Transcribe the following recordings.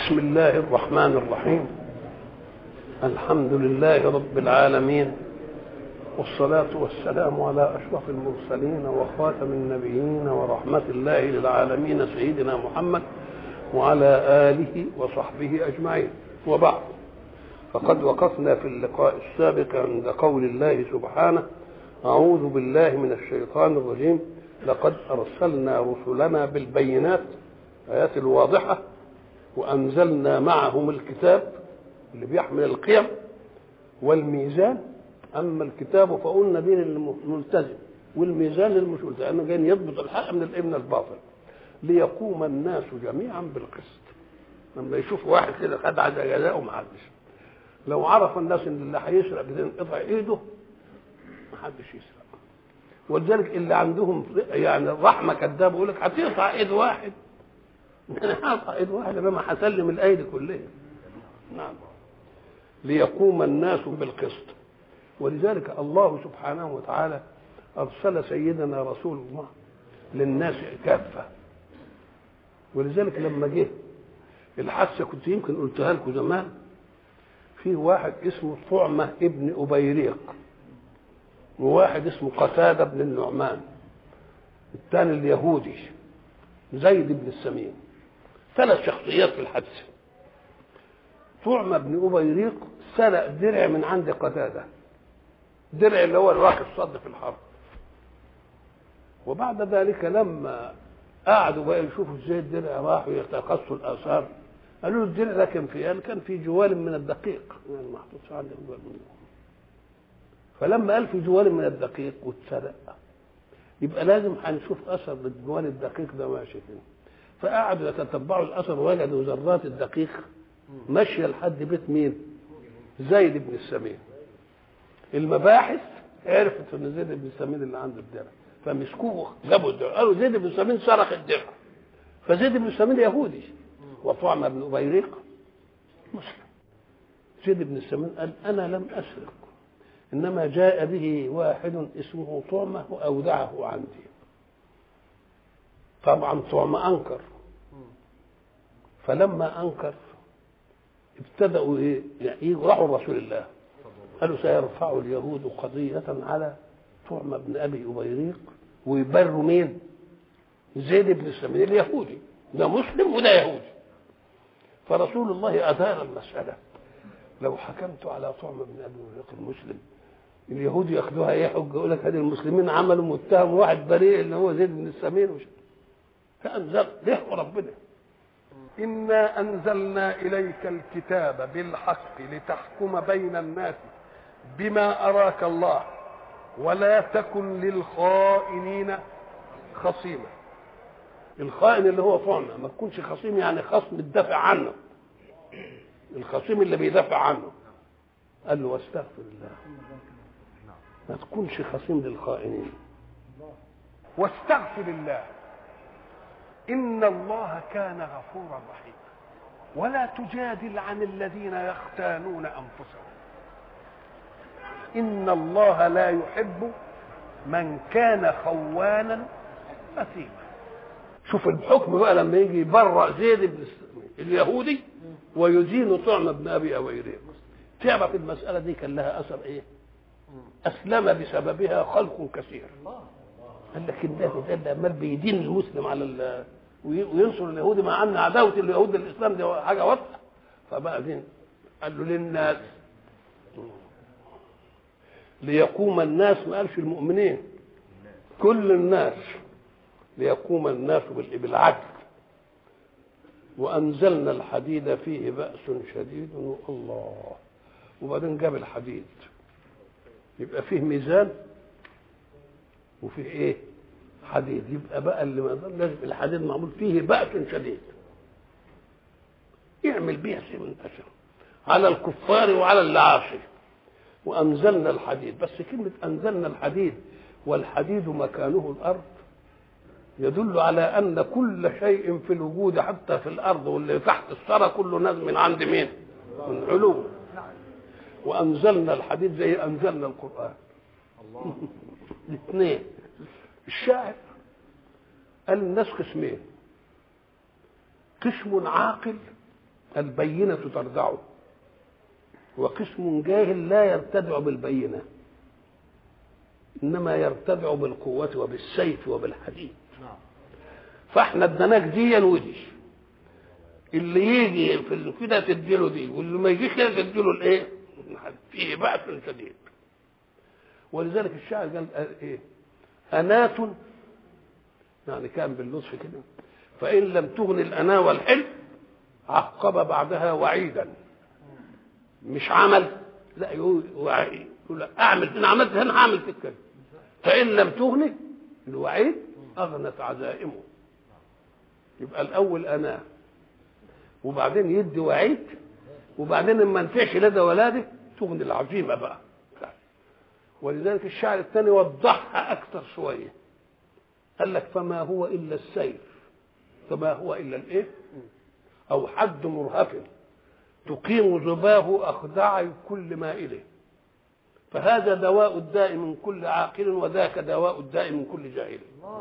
بسم الله الرحمن الرحيم الحمد لله رب العالمين والصلاة والسلام على أشرف المرسلين وخاتم النبيين ورحمة الله للعالمين سيدنا محمد وعلى آله وصحبه أجمعين وبعد فقد وقفنا في اللقاء السابق عند قول الله سبحانه أعوذ بالله من الشيطان الرجيم لقد أرسلنا رسلنا بالبينات آيات الواضحة وأنزلنا معهم الكتاب اللي بيحمل القيم والميزان أما الكتاب فقلنا دين الملتزم والميزان للمش ملتزم لأنه جاي يضبط الحق من الإبن الباطل ليقوم الناس جميعا بالقسط لما يشوف واحد كده خد على جزاءه ما حدش لو عرف الناس ان اللي هيسرق قطع ايده ما حدش يسرق ولذلك اللي عندهم يعني رحمه كذاب يقول لك هتقطع ايد واحد انا هقطع ايد واحد انما هسلم الايدي كلها نعم ليقوم الناس بالقسط ولذلك الله سبحانه وتعالى ارسل سيدنا رسول الله للناس كافه ولذلك لما جه الحادثه كنت يمكن قلتها لكم زمان في واحد اسمه طعمه ابن ابيريق وواحد اسمه قتاده بن النعمان الثاني اليهودي زيد بن السمين ثلاث شخصيات في الحادثه طعمه بن ابيريق سرق درع من عند قتاده درع اللي هو الواقف صد في الحرب وبعد ذلك لما قعدوا بقى يشوفوا ازاي الدرع راح ويتقصوا الاثار قالوا له الدرع ده كان في قال كان في جوال من الدقيق يعني محطوط عندي جوال من فلما قال في جوال من الدقيق واتسرق يبقى لازم هنشوف اثر الجوال الدقيق ده ماشي فين فقعدوا يتتبعوا الاثر وجدوا ذرات الدقيق ماشيه لحد بيت مين؟ زيد بن السمين المباحث عرفت ان زيد بن السمين اللي عنده الدرع فمسكوه جابوا الدرع قالوا زيد بن السمين سرق الدرع فزيد بن السمين يهودي وطعم بن أبيريق مسلم زيد بن السمين قال أنا لم أسرق إنما جاء به واحد اسمه طعمة وأودعه عندي طبعا طعمة أنكر فلما أنكر ابتدأوا إيه يعني راحوا رسول الله قالوا سيرفع اليهود قضية على طعمة بن أبي أبيريق ويبروا مين؟ زيد بن السمين اليهودي ده مسلم وده يهودي فرسول الله أدار المسألة لو حكمت على طعم بن أبي وريق المسلم اليهود ياخدوها ايه حجه يقول لك هذه المسلمين عملوا متهم واحد بريء اللي هو زيد بن السمين وش فانزل ليه ربنا انا انزلنا اليك الكتاب بالحق لتحكم بين الناس بما اراك الله ولا تكن للخائنين خصيما الخائن اللي هو طعمه ما تكونش خصيم يعني خصم تدافع عنه الخصيم اللي بيدافع عنه قال له واستغفر الله ما تكونش خصيم للخائنين واستغفر الله ان الله كان غفورا رحيما ولا تجادل عن الذين يختانون انفسهم ان الله لا يحب من كان خوانا اثيما شوف الحكم بقى لما يجي يبرأ زيد بن اليهودي ويدين طعم بن ابي اويريق تعرف المساله دي كان لها اثر ايه؟ اسلم بسببها خلق كثير قال لك النبي ده اللي عمال بيدين المسلم على ال... وينصر اليهودي مع ان عداوه اليهود للاسلام دي حاجه واضحه فبقى دين قال له للناس ليقوم الناس ما قالش المؤمنين كل الناس ليقوم الناس بالعدل وانزلنا الحديد فيه باس شديد الله وبعدين جاب الحديد يبقى فيه ميزان وفيه ايه حديد يبقى بقى اللي لازم الحديد معمول فيه باس شديد يعمل بيها زي ما انت على الكفار وعلى العاصي وانزلنا الحديد بس كلمه انزلنا الحديد والحديد مكانه الارض يدل على ان كل شيء في الوجود حتى في الارض واللي تحت الثرى كله نازل من عند مين؟ من علو وانزلنا الحديد زي انزلنا القران الله الاثنين الشاعر قال الناس قسمين قسم عاقل البينة تردعه وقسم جاهل لا يرتدع بالبينة إنما يرتدع بالقوة وبالسيف وبالحديد فاحنا اديناك دي ودي اللي يجي في كده تديله دي واللي ما يجيش كده تديله الايه؟ فيه بأس شديد ولذلك الشاعر قال ايه؟ أنات يعني كان باللطف كده فإن لم تغن الأنا والحلم عقب بعدها وعيدا مش عمل لا يقول وعيد يقول لا اعمل ان عملت هنا هعمل فيك كده فان لم تغني الوعيد اغنت عزائمه يبقى الاول انا وبعدين يدي وعيد وبعدين ما نفعش لدى ولاده تغني العزيمه بقى ولذلك الشاعر الثاني وضحها اكثر شويه قال لك فما هو الا السيف فما هو الا الايه او حد مرهف تقيم زباه اخدع كل مائله فهذا دواء الداء من كل عاقل وذاك دواء الداء من كل جاهل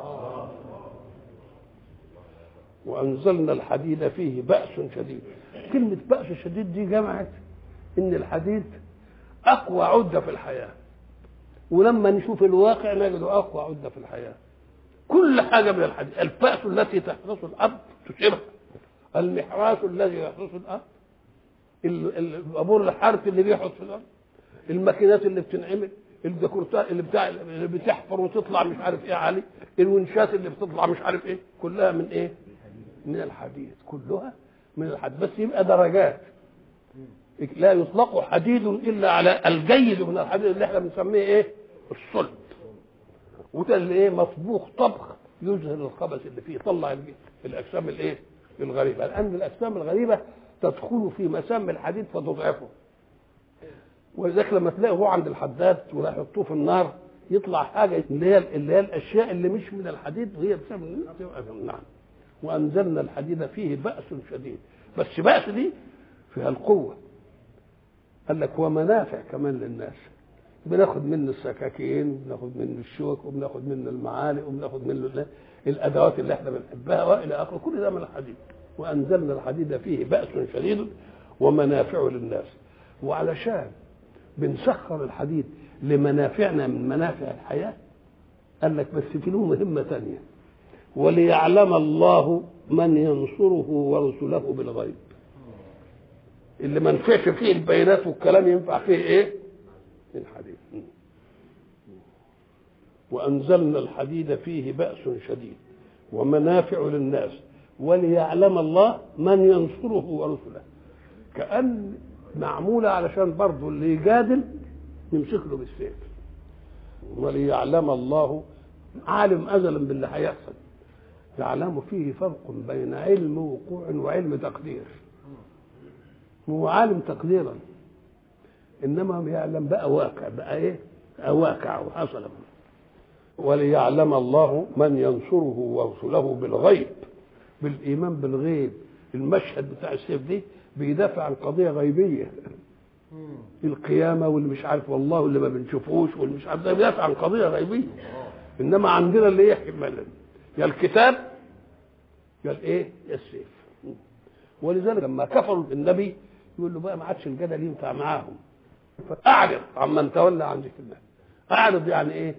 وانزلنا الحديد فيه باس شديد كلمه باس شديد دي جمعت ان الحديد اقوى عده في الحياه ولما نشوف الواقع نجده اقوى عده في الحياه كل حاجه من الحديد الفأس التي تحرس الارض تشيرها المحراس الذي يحرس الارض البابور الحرف اللي بيحط في الارض الماكينات اللي بتنعمل الديكورتات اللي بتاع اللي بتحفر وتطلع مش عارف ايه عليه الونشات اللي بتطلع مش عارف ايه كلها من ايه من الحديد كلها من الحديد بس يبقى درجات لا يطلق حديد الا على الجيد من الحديد اللي احنا بنسميه ايه الصلب وده اللي ايه مطبوخ طبخ يظهر الخبث اللي فيه يطلع الاجسام الايه الغريبه لان الاجسام الغريبه تدخل في مسام الحديد فتضعفه ولذلك لما تلاقيه هو عند الحداد ولا يحطوه في النار يطلع حاجه اللي هي اللي هي الاشياء اللي مش من الحديد وهي بسبب نعم وانزلنا الحديد فيه باس شديد بس باس دي فيها القوه قال لك ومنافع كمان للناس بناخد منه السكاكين بناخد منه الشوك وبناخد منه المعالق وبناخد منه الادوات اللي احنا بنحبها والى اخره كل ده من الحديد وانزلنا الحديد فيه باس شديد ومنافع للناس وعلشان بنسخر الحديد لمنافعنا من منافع الحياه قال لك بس في له مهمه ثانيه وليعلم الله من ينصره ورسله بالغيب اللي ما نفعش فيه البيانات والكلام ينفع فيه ايه الحديد وانزلنا الحديد فيه باس شديد ومنافع للناس وليعلم الله من ينصره ورسله كأن معمولة علشان برضه اللي يجادل يمسك له بالسيف وليعلم الله عالم أزلا باللي هيحصل يعلم فيه فرق بين علم وقوع وعلم تقدير هو عالم تقديرا انما يعلم بقى واقع بقى ايه واقع وحصل وليعلم الله من ينصره ورسله بالغيب بالايمان بالغيب المشهد بتاع السيف دي بيدافع عن قضيه غيبيه القيامه واللي مش عارف والله اللي ما بنشوفوش واللي مش عارف ده بيدافع عن قضيه غيبيه انما عندنا اللي يحمل يا الكتاب يا الايه يا السيف ولذلك لما كفروا بالنبي يقول له بقى ما عادش الجدل ينفع معاهم فاعرض عمن تولى عن ذكر الله اعرض يعني ايه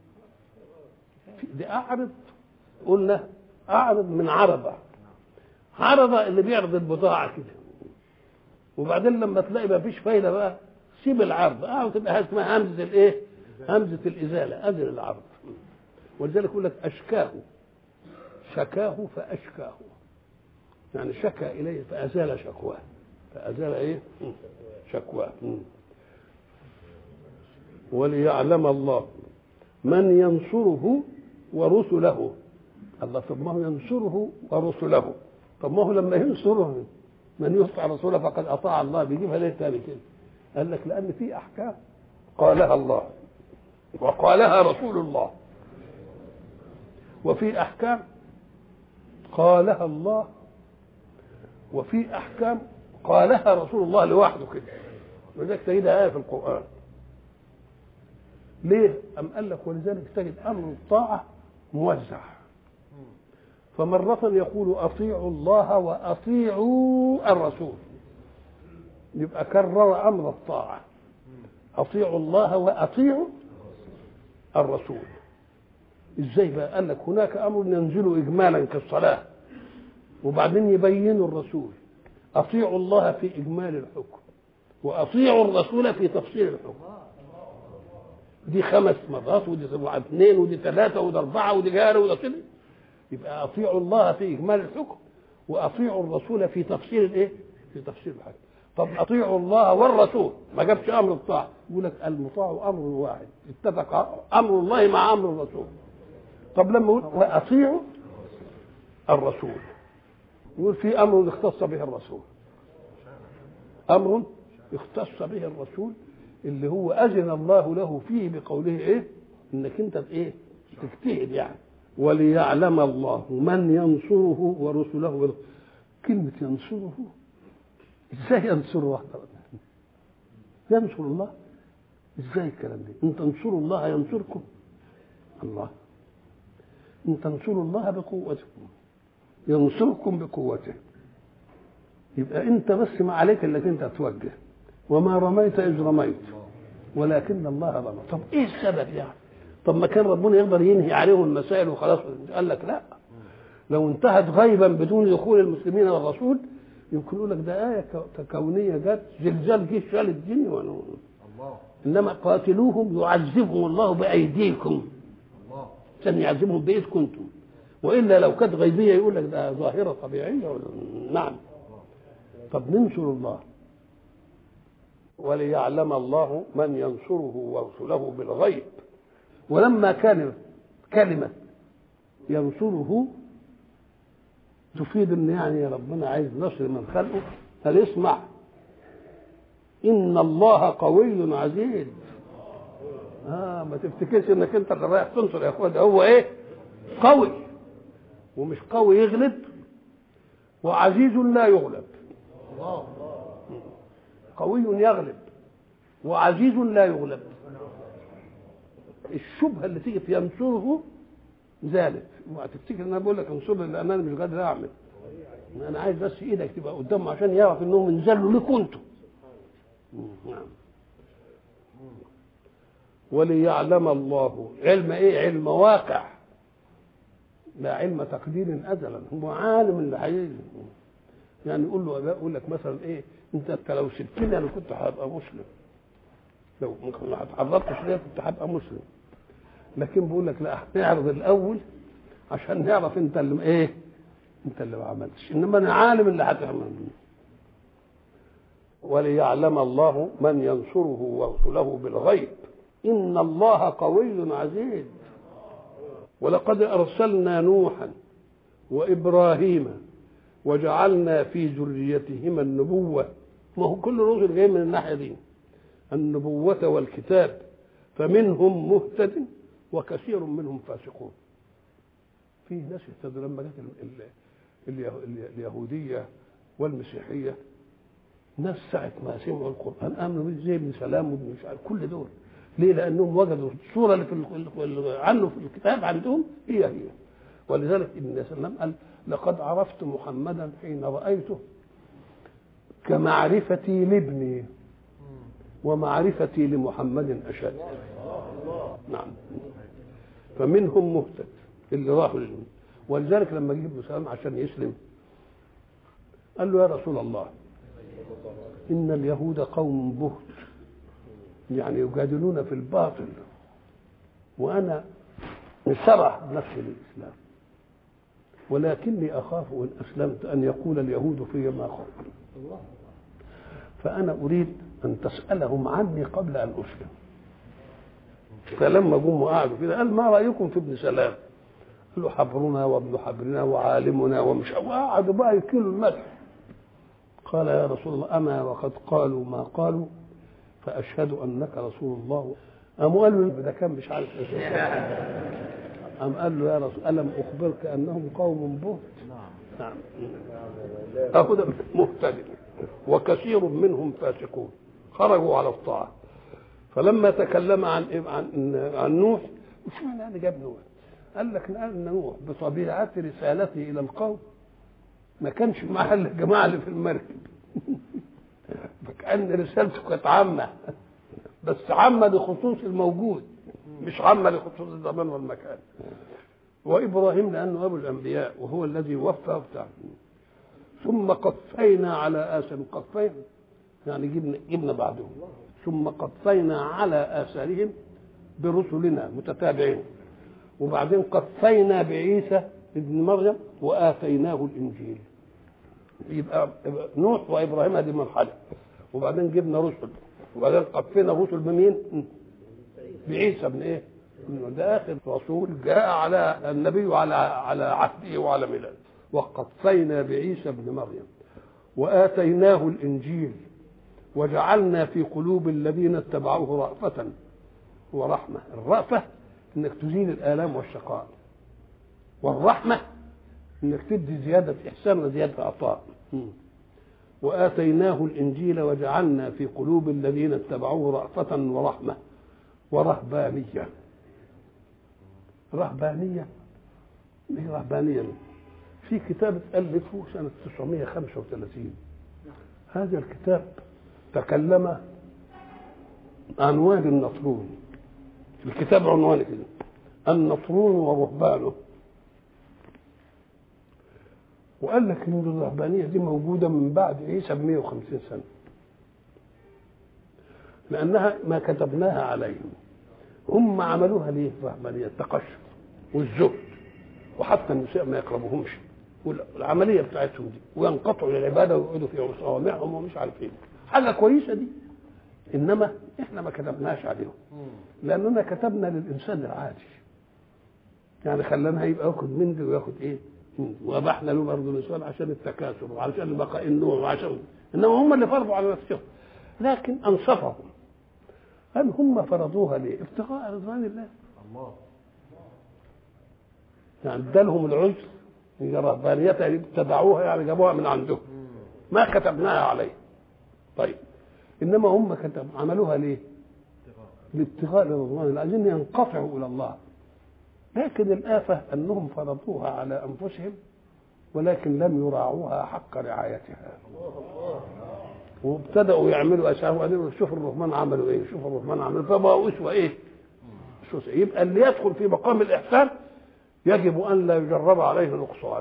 دي اعرض قلنا اعرض من عرضه عرضه اللي بيعرض البضاعه كده وبعدين لما تلاقي ما فيش فايده بقى سيب العرض اه تبقى اسمها همزه الايه همزه الازاله ازل العرض ولذلك يقول لك اشكاه شكاه فاشكاه يعني شكى اليه فازال شكواه فازال ايه شكواه وليعلم الله من ينصره ورسله الله طب ما هو ينصره ورسله طب ما هو لما ينصره من يطع رسوله فقد اطاع الله بيجيبها ليه تاني كده قال لك لان في احكام قالها الله وقالها رسول الله وفي احكام قالها الله وفي احكام قالها رسول الله لوحده كده ولذلك تجدها ايه في القران ليه؟ أم قال لك ولذلك تجد أمر الطاعة موزع فمرة يقول أطيعوا الله وأطيعوا الرسول يبقى كرر امر الطاعه اطيعوا الله واطيعوا الرسول ازاي بقى قال لك هناك امر ينزل اجمالا كالصلاه وبعدين يبينوا الرسول اطيعوا الله في اجمال الحكم واطيعوا الرسول في تفصيل الحكم دي خمس مرات ودي اثنين ودي ثلاثه ودي اربعه ودي جاره ودي كده يبقى اطيعوا الله في اجمال الحكم واطيعوا الرسول في تفصيل الايه؟ في تفصيل الحكم طب اطيعوا الله والرسول ما جابش امر الطاعه يقول لك المطاع امر واحد اتفق امر الله مع امر الرسول طب لما يقول واطيعوا الرسول يقول في امر اختص به الرسول امر اختص به الرسول اللي هو اذن الله له فيه بقوله ايه انك انت ايه تجتهد يعني وليعلم الله من ينصره ورسله كلمة ينصره ازاي ينصره ينصر الله ازاي الكلام ده ان تنصروا الله ينصركم الله ان تنصروا الله بقوتكم ينصركم بقوته يبقى انت بس ما عليك انك انت توجه وما رميت اذ رميت ولكن الله رمى طب ايه السبب يعني طب ما كان ربنا يقدر ينهي عليهم المسائل وخلاص قال لك لا لو انتهت غيبا بدون دخول المسلمين والرسول يمكن يقول لك ده آية كونية جت زلزال جه شال الدنيا وانا انما قاتلوهم يعذبهم الله بايديكم عشان يعذبهم بايدكم انتم والا لو كانت غيبيه يقول لك ده ظاهره طبيعيه ولا نعم طب ننصر الله وليعلم الله من ينصره ورسله بالغيب ولما كان كلمة ينصره تفيد ان يعني ربنا عايز نصر من خلقه فليسمع ان الله قوي عزيز اه ما تفتكرش انك انت اللي رايح تنصر يا اخويا ده هو ايه قوي ومش قوي يغلب وعزيز لا يغلب قوي يغلب وعزيز لا يغلب الشبهه اللي تيجي في ينصره زالت وهتفتكر ان انا بقول لك انصرني لان انا مش قادر اعمل انا عايز بس ايدك تبقى قدامه عشان يعرف انهم انزلوا لكم انتم نعم وليعلم الله علم ايه علم واقع لا علم تقدير ازلا هو عالم اللي هيجي يعني يقول له يقول لك مثلا ايه انت انت لو سبتني انا كنت هبقى مسلم لو ممكن ما اتعرضتش ليا كنت هبقى مسلم لكن بقول لك لا نعرض الاول عشان نعرف انت اللي ايه انت اللي ما عملتش انما انا عالم اللي هتعمل وليعلم الله من ينصره ورسله بالغيب ان الله قوي عزيز ولقد ارسلنا نوحا وابراهيم وجعلنا في ذريتهما النبوه ما هو كل الرسل جاي من الناحيه دي النبوه والكتاب فمنهم مهتد وكثير منهم فاسقون في ناس اهتدوا لما جت اليهوديه والمسيحيه ناس ساعة ما سمعوا القرآن آمنوا به زي ابن سلام وابن مش عارف كل دول ليه؟ لأنهم وجدوا الصورة اللي في عنه في الكتاب عندهم هي هي ولذلك النبي صلى الله عليه وسلم قال لقد عرفت محمدا حين رأيته كمعرفتي لابني ومعرفتي لمحمد أشد نعم فمنهم مهتد اللي راحوا للمن. ولذلك لما جه ابن سلام عشان يسلم قال له يا رسول الله إن اليهود قوم بهت يعني يجادلون في الباطل وأنا انشرح نفسي للإسلام ولكني أخاف إن أسلمت أن يقول اليهود في ما قال فأنا أريد أن تسألهم عني قبل أن أسلم فلما جم وقعدوا كده قال ما رأيكم في ابن سلام قال له حبرنا وابن حبرنا وعالمنا ومش وقعدوا بقى يكيلوا المدح قال يا رسول الله أما وقد قالوا ما قالوا فأشهد أنك رسول الله قام قال له ده كان مش عارف ايه قام قال له يا رسول ألم أخبرك أنهم قوم بهت نعم أهو ده مهتدئ وكثير منهم فاسقون خرجوا على الطاعة فلما تكلم عن عن عن نوح مش معنى يعني جاب نوح قال لك ان نوح بطبيعه رسالته الى القوم ما كانش معاه الجماعه اللي في المركب كان رسالته كانت عامه بس عامه لخصوص الموجود مش عامه لخصوص الزمان والمكان وابراهيم لانه ابو الانبياء وهو الذي وفى وبتاع ثم قفينا على اثر قفينا يعني جبنا جبنا بعدهم ثم قفينا على اثارهم برسلنا متتابعين وبعدين قفينا بعيسى ابن مريم واتيناه الانجيل يبقى نوح وابراهيم هذه مرحله وبعدين جبنا رسل وبعدين قفينا الرسل بمين؟ بعيسى ابن ايه؟ ده اخر رسول جاء على النبي على على عهده وعلى ميلاده وقفينا بعيسى ابن مريم واتيناه الانجيل وجعلنا في قلوب الذين اتبعوه رأفة ورحمة الرأفة انك تزيل الآلام والشقاء والرحمة انك تدي زيادة إحسان وزيادة عطاء وآتيناه الإنجيل وجعلنا في قلوب الذين اتبعوه رأفة ورحمة ورهبانية رهبانية ايه رهبانية في كتاب اتألفه سنة 935 هذا الكتاب تكلم عن وادي النطرون الكتاب عنوانه كده النطرون ورهبانه وقال لك ان الرهبانيه دي موجوده من بعد عيسى ب 150 سنه لانها ما كتبناها عليهم هم عملوها ليه الرهبانيه التقشف والزهد وحتى النساء ما يقربوهمش والعمليه بتاعتهم دي وينقطعوا للعباده ويقعدوا في صوامعهم ومش عارف ايه حاجه كويسه دي انما احنا ما كتبناش عليهم لاننا كتبنا للانسان العادي يعني خلانا يبقى ياخد من دي وياخد ايه وابحنا له برضه الانسان عشان التكاثر وعشان بقاء النوع وعشان انما هم اللي فرضوا على نفسهم لكن انصفهم هل هم فرضوها ليه؟ ابتغاء رضوان الله الله يعني ادالهم العذر هي رهبانية ابتدعوها يعني جابوها من عندهم ما كتبناها عليه طيب انما هم كتب عملوها ليه؟ لابتغاء رضوان الله عايزين ينقطعوا الى الله لكن الآفة أنهم فرضوها على أنفسهم ولكن لم يراعوها حق رعايتها وابتدأوا يعملوا أشياء وقالوا شوفوا الرحمن عملوا إيه شوفوا الرحمن عملوا فبقوا أسوة إيه يبقى اللي يدخل في مقام الإحسان يجب أن لا يجرب عليه نقصان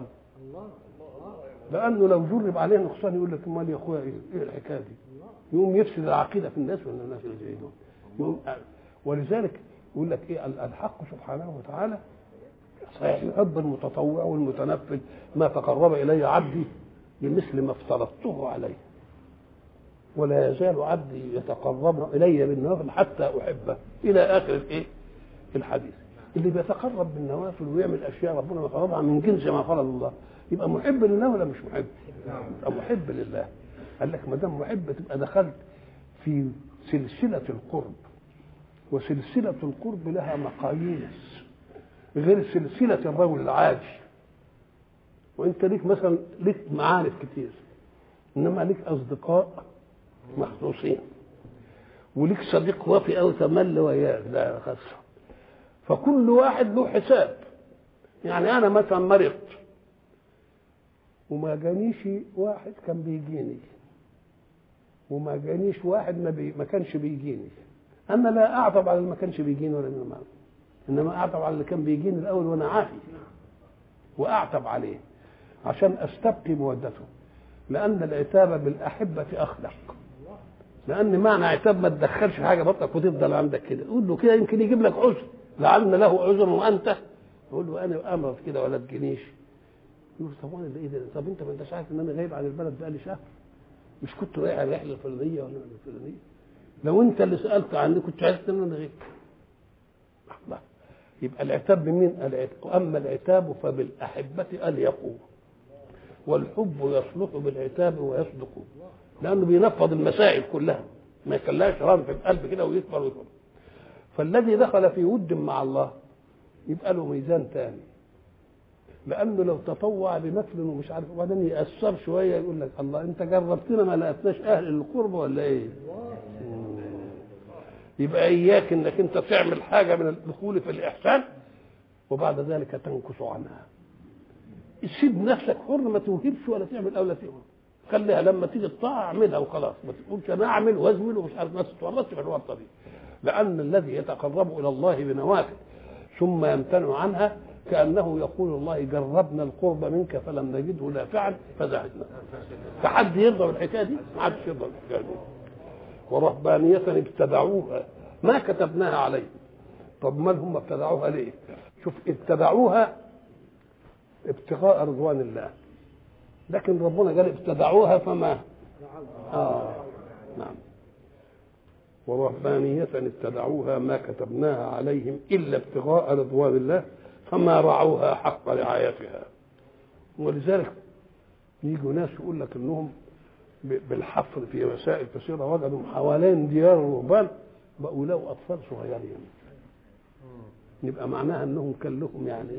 لأنه لو جرب عليه نقصان يقول لك امال يا أخويا إيه, إيه الحكاية دي يقوم يفسد العقيدة في الناس ولا الناس اللي زي دول ولذلك يقول لك ايه الحق سبحانه وتعالى صحيح يحب المتطوع والمتنفل ما تقرب الي عبدي بمثل ما افترضته عليه ولا يزال عبدي يتقرب الي بالنوافل حتى احبه الى اخر الايه الحديث اللي بيتقرب بالنوافل ويعمل اشياء ربنا ما فرضها من جنس ما فرض الله يبقى محب لله ولا مش محب؟ يبقى محب لله قال لك ما دام محب تبقى دخلت في سلسله القرب وسلسلة القرب لها مقاييس غير سلسلة الرجل العادي وانت ليك مثلا ليك معارف كتير انما ليك اصدقاء مخصوصين وليك صديق وفي او تمل وياك ده خاصة فكل واحد له حساب يعني انا مثلا مرضت وما جانيش واحد كان بيجيني وما جانيش واحد ما, بي ما كانش بيجيني انا لا اعطب على اللي ما كانش بيجيني ولا ما انما اعطب على اللي كان بيجيني الاول وانا عافي واعتب عليه عشان استبقي مودته لان العتاب بالاحبه اخلق لان معنى عتاب ما تدخلش حاجه بطنك وتفضل عندك كده قول له كده يمكن يجيب لك عذر لعل له عذر وانت يقول له انا امرض كده ولا تجينيش يقول طب وانا ايه ده طب انت ما انتش عارف ان انا غايب عن البلد بقالي شهر مش كنت رايح الرحله الفلانيه ولا الفلانيه لو انت اللي سالت عني كنت عرفت ان انا غيب الله يبقى العتاب بمين العتاب اما العتاب فبالاحبه اليقوا والحب يصلح بالعتاب ويصدق لانه بينفض المسائل كلها ما يخليهاش رام في القلب كده ويكبر ويكبر فالذي دخل في ود مع الله يبقى له ميزان تاني لانه لو تطوع بمثل ومش عارف وبعدين ياثر شويه يقول لك الله انت جربتنا ما لقيتناش اهل القرب ولا ايه؟ يبقى اياك انك انت تعمل حاجه من الدخول في الاحسان وبعد ذلك تنكس عنها سيب نفسك حر ما توهبش ولا تعمل او لا تعمل خليها لما تيجي الطاعه اعملها وخلاص ما تقولش انا اعمل وازمل ومش عارف ما تتورطش في الورطه دي لان الذي يتقرب الى الله بنوافل ثم يمتنع عنها كانه يقول الله جربنا القرب منك فلم نجده نافعا فزهدنا فحد يرضى بالحكايه دي؟ ما حدش يرضى بالحكايه دي ورهبانية ابتدعوها ما كتبناها عليهم طب ما هم ابتدعوها ليه؟ شوف ابتدعوها ابتغاء رضوان الله لكن ربنا قال ابتدعوها فما آه نعم ورهبانية ابتدعوها ما كتبناها عليهم إلا ابتغاء رضوان الله فما رعوها حق رعايتها ولذلك يجوا ناس يقول لك انهم بالحفر في مسائل كثيرة وجدوا حوالين ديار الرهبان بقوا لهم أطفال صغيرين يبقى معناها انهم كان لهم يعني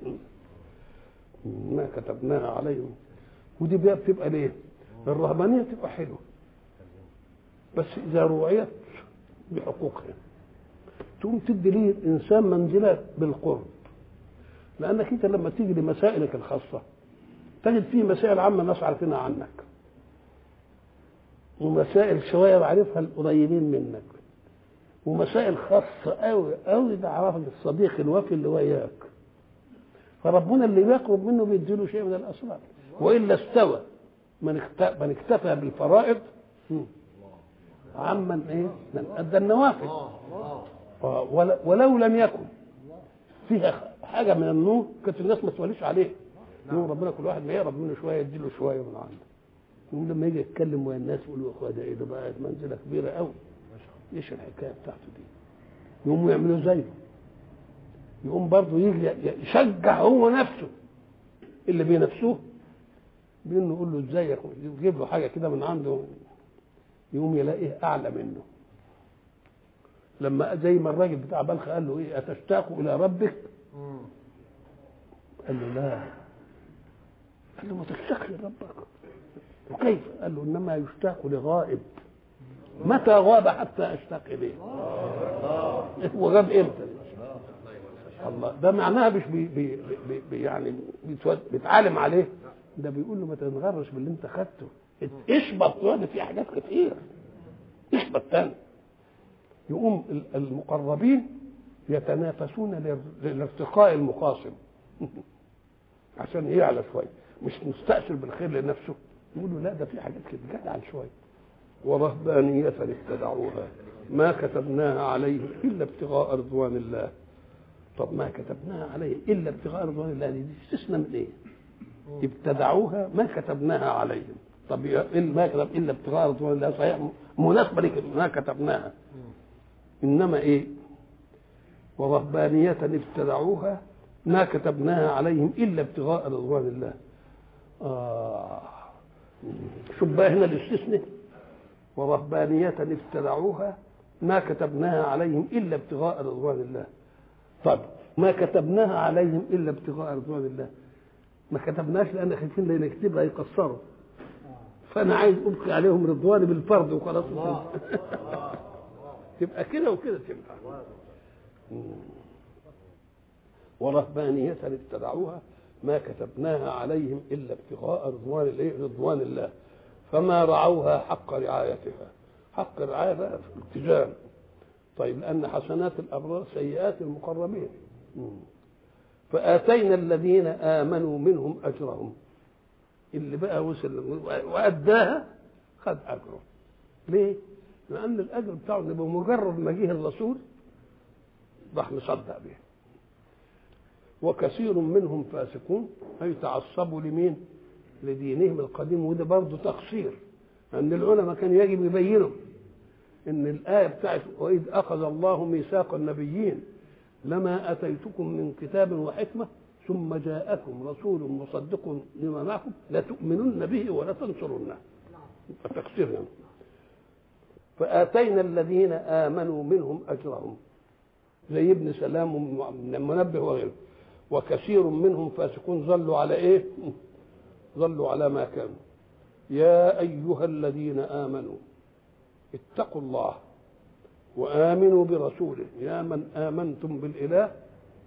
ما كتبناها عليهم ودي بقى بتبقى ليه؟ الرهبانية تبقى حلوة بس إذا روعيت بحقوقها تقوم تدي ليه الإنسان منزلة بالقرب لأنك أنت لما تيجي لمسائلك الخاصة تجد فيه مسائل عامة الناس عارفينها عنك ومسائل شوية عارفها القريبين منك ومسائل خاصة أوي أوي ده عرفك الصديق الوفي اللي وياك فربنا اللي بيقرب منه بيديله شيء من الأسرار وإلا استوى من من اكتفى بالفرائض عمن ايه؟ من ادى النوافل ولو لم يكن فيها حاجه من النور كانت الناس ما توليش عليه يقول ربنا كل واحد ما يقرب منه شويه يديله شويه من عنده يقول لما يجي يتكلم ويا الناس يقول له اخويا ده ايه ده بقى منزله كبيره قوي ايش الحكايه بتاعته دي يقوموا يعملوا زيه يقوم برضه يجي يشجع هو نفسه اللي بينافسوه بانه يقول له ازيك يجيب له حاجه كده من عنده يقوم يلاقيه اعلى منه لما زي ما الراجل بتاع بلخ قال له ايه اتشتاق الى ربك قال له لا قال له ما تشتاقش لربك وكيف قال له انما يشتاق لغائب متى غاب حتى اشتاق اليه هو غاب امتى الله ده معناها مش بي بي بي يعني بيتعالم عليه ده بيقول له ما تنغرش باللي انت خدته اشبط ده في حاجات كتير اشبط تاني يقوم المقربين يتنافسون لارتقاء المخاصم عشان يعلى شويه مش مستأثر بالخير لنفسه يقول له لا ده في حاجات كده جدع شويه ورهبانية ابتدعوها ما كتبناها عليهم إلا ابتغاء رضوان الله طب ما كتبناها عليهم إلا ابتغاء رضوان الله دي استثنى من إيه؟ ابتدعوها ما كتبناها عليهم طب ما كتب إلا ابتغاء رضوان الله صحيح مناسبة لك ما كتبناها إنما إيه؟ ورهبانية ابتدعوها ما كتبناها عليهم إلا ابتغاء رضوان الله آه شوف بقى هنا الاستثناء ورهبانية ابتدعوها ما كتبناها عليهم إلا ابتغاء رضوان الله طب ما كتبناها عليهم إلا ابتغاء رضوان الله ما كتبناش لأن خايفين لا نكتبها يقصروا فأنا عايز أبقي عليهم رضواني بالفرض وخلاص تبقى كده وكده تنفع ورهبانية ابتدعوها ما كتبناها عليهم إلا ابتغاء رضوان الايه رضوان الله فما رعوها حق رعايتها حق رعايتها في الالتزام طيب لأن حسنات الأبرار سيئات المقربين فآتينا الذين آمنوا منهم أجرهم اللي بقى وصل وأداها خد أجره ليه؟ لأن الأجر بتاعه بمجرد ما جه الرسول راح مصدق به وكثير منهم فاسقون أي تعصبوا لمين؟ لدينهم القديم وده برضه تقصير أن العلماء كان يجب يبينوا ان الايه بتاعت واذ اخذ الله ميثاق النبيين لما اتيتكم من كتاب وحكمه ثم جاءكم رسول مصدق لما معكم لتؤمنن به ولا تنصرنه التقصير يعني. فاتينا الذين امنوا منهم اجرهم زي ابن سلام ومن المنبه وغيره وكثير منهم فاسقون ظلوا على ايه ظلوا على ما كانوا يا ايها الذين امنوا اتقوا الله وامنوا برسوله يا من امنتم بالاله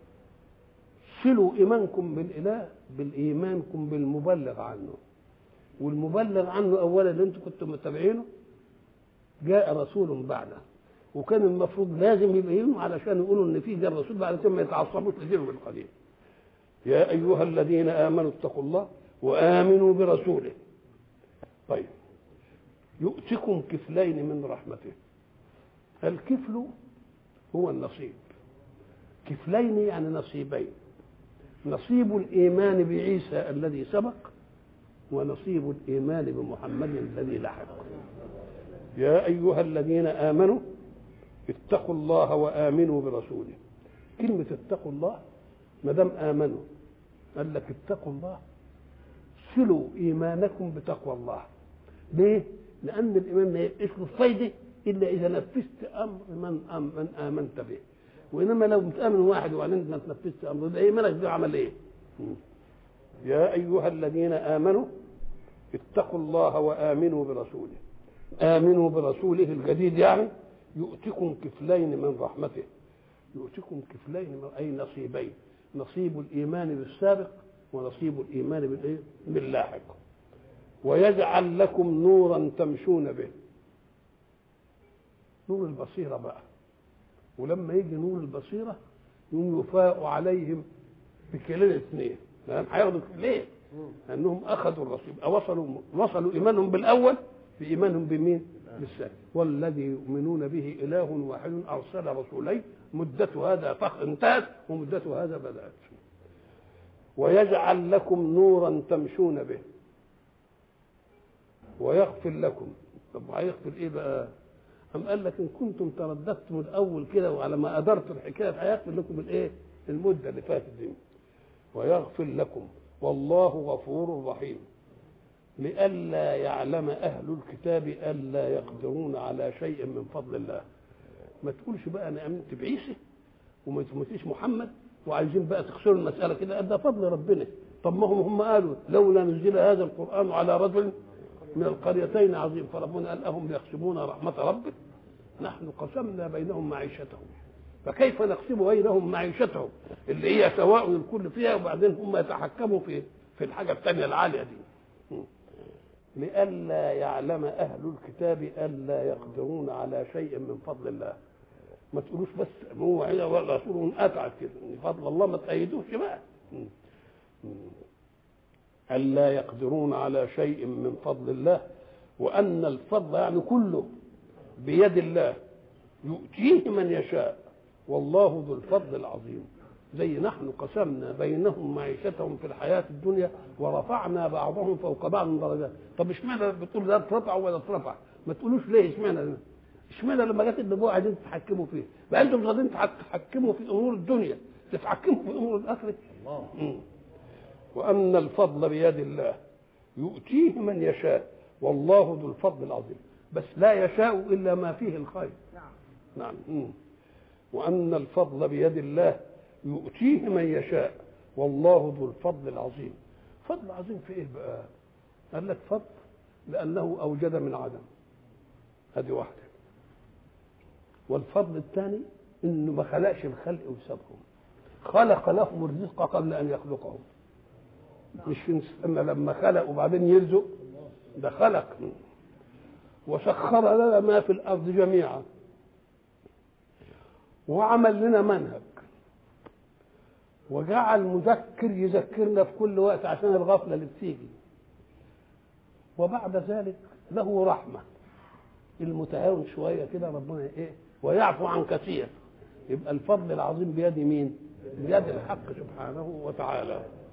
صلوا ايمانكم بالاله بالايمانكم بالمبلغ عنه والمبلغ عنه اولا اللي انتم كنتم متابعينه جاء رسول بعده وكان المفروض لازم يبينوا علشان يقولوا ان في جاء رسول بعد كده ما يتعصبوش لدينهم القديم يا ايها الذين امنوا اتقوا الله وامنوا برسوله طيب يؤتكم كفلين من رحمته الكفل هو النصيب كفلين يعني نصيبين نصيب الايمان بعيسى الذي سبق ونصيب الايمان بمحمد الذي لحق يا ايها الذين امنوا اتقوا الله وامنوا برسوله كلمه اتقوا الله ما دام امنوا قال لك اتقوا الله صلوا ايمانكم بتقوى الله ليه لان الايمان ما يبقاش له فايده الا اذا نفذت امر من أم من امنت به وانما لو بتامن واحد وبعدين ما تنفذت امره ده ايمانك ده عمل ايه يا ايها الذين امنوا اتقوا الله وامنوا برسوله امنوا برسوله الجديد يعني يؤتكم كفلين من رحمته يؤتكم كفلين من اي نصيبين نصيب الايمان بالسابق ونصيب الايمان بالايه باللاحق ويجعل لكم نورا تمشون به نور البصيرة بقى ولما يجي نور البصيرة يوم يفاء عليهم بكلين اثنين لأن هياخدوا ليه؟ لأنهم أخذوا الرسول وصلوا وصلوا إيمانهم بالأول بإيمانهم بمين؟ بالثاني والذي يؤمنون به إله واحد أرسل رسولين مدة هذا انتهت ومدة هذا بدأت ويجعل لكم نورا تمشون به ويغفر لكم طب هيغفر ايه بقى أم قال لك إن كنتم ترددتم الأول كده وعلى ما أدرت الحكاية هيغفر لكم الإيه؟ المدة اللي فاتت دي ويغفر لكم والله غفور رحيم لئلا يعلم أهل الكتاب ألا يقدرون على شيء من فضل الله ما تقولش بقى أنا آمنت بعيسى وما تمتيش محمد وعايزين بقى تخسروا المسألة كده ده فضل ربنا طب ما هم هم قالوا لولا نزل هذا القرآن على رجل من القريتين عظيم فربنا قال أهم يقسمون رحمة ربك نحن قسمنا بينهم معيشتهم فكيف نقسم بينهم معيشتهم اللي هي سواء الكل فيها وبعدين هم يتحكموا في في الحاجة الثانية العالية دي لئلا يعلم أهل الكتاب ألا يقدرون على شيء من فضل الله ما تقولوش بس هو رسول أتعب كده فضل الله ما تأيدوش بقى ألا يقدرون على شيء من فضل الله وأن الفضل يعني كله بيد الله يؤتيه من يشاء والله ذو الفضل العظيم زي نحن قسمنا بينهم معيشتهم في الحياة الدنيا ورفعنا بعضهم فوق بعض درجات طب اشمعنى بتقول ده اترفع ولا اترفع ما تقولوش ليه اشمعنى اشمعنى لما جت النبوة عايزين تتحكموا فيه بقى انتم مش قادرين تتحكموا في امور الدنيا تتحكموا في امور الاخره الله وأن الفضل بيد الله يؤتيه من يشاء والله ذو الفضل العظيم بس لا يشاء إلا ما فيه الخير نعم مم. وأن الفضل بيد الله يؤتيه من يشاء والله ذو الفضل العظيم فضل عظيم في ايه بقى قال لك فضل لأنه أوجد من عدم هذه واحدة والفضل الثاني انه ما خلقش الخلق وسابهم خلق لهم الرزق قبل ان يخلقهم مش في استنى لما خلق وبعدين يرزق ده خلق وسخر لنا ما في الارض جميعا وعمل لنا منهج وجعل مذكر يذكرنا في كل وقت عشان الغفله اللي بتيجي وبعد ذلك له رحمه المتهاون شويه كده ربنا ايه ويعفو عن كثير يبقى الفضل العظيم بيد مين؟ بيد الحق سبحانه وتعالى